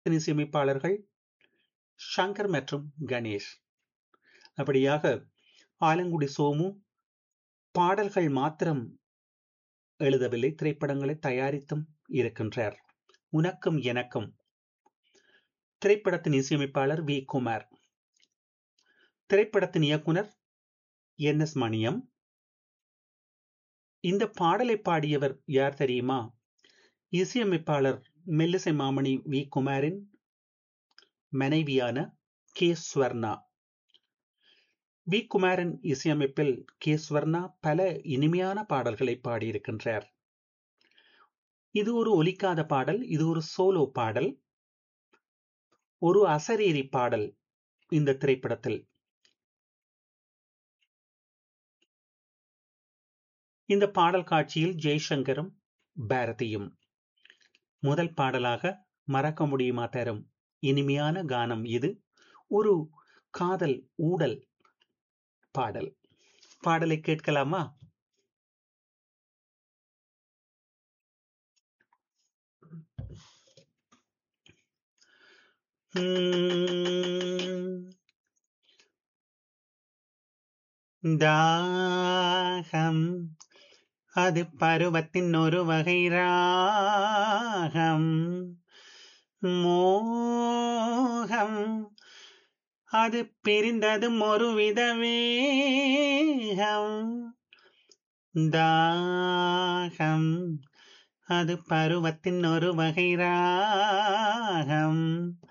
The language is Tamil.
இசையமைப்பாளர்கள் ஷங்கர் மற்றும் கணேஷ் அப்படியாக ஆலங்குடி சோமு பாடல்கள் மாத்திரம் எழுதவில்லை திரைப்படங்களை தயாரித்தும் இருக்கின்றார் உனக்கும் எனக்கும் திரைப்படத்தின் இசையமைப்பாளர் வி குமார் திரைப்படத்தின் இயக்குனர் என் எஸ் மணியம் இந்த பாடலை பாடியவர் யார் தெரியுமா இசையமைப்பாளர் மெல்லிசை மாமணி வி குமாரின் மனைவியான கே ஸ்வர்ணா வி குமாரின் இசையமைப்பில் கே ஸ்வர்ணா பல இனிமையான பாடல்களை பாடியிருக்கின்றார் இது ஒரு ஒலிக்காத பாடல் இது ஒரு சோலோ பாடல் ஒரு அசரீரி பாடல் இந்த திரைப்படத்தில் இந்த பாடல் காட்சியில் ஜெய்சங்கரும் பாரதியும் முதல் பாடலாக மறக்க முடியுமா தரும் இனிமையான கானம் இது ஒரு காதல் ஊடல் பாடல் பாடலை கேட்கலாமா தாகம் அது பருவத்தின் ஒரு வகை ராகம் மோகம் அது பிரிந்ததும் ஒரு வித வேகம் தாகம் அது பருவத்தின் ஒரு வகை ராகம்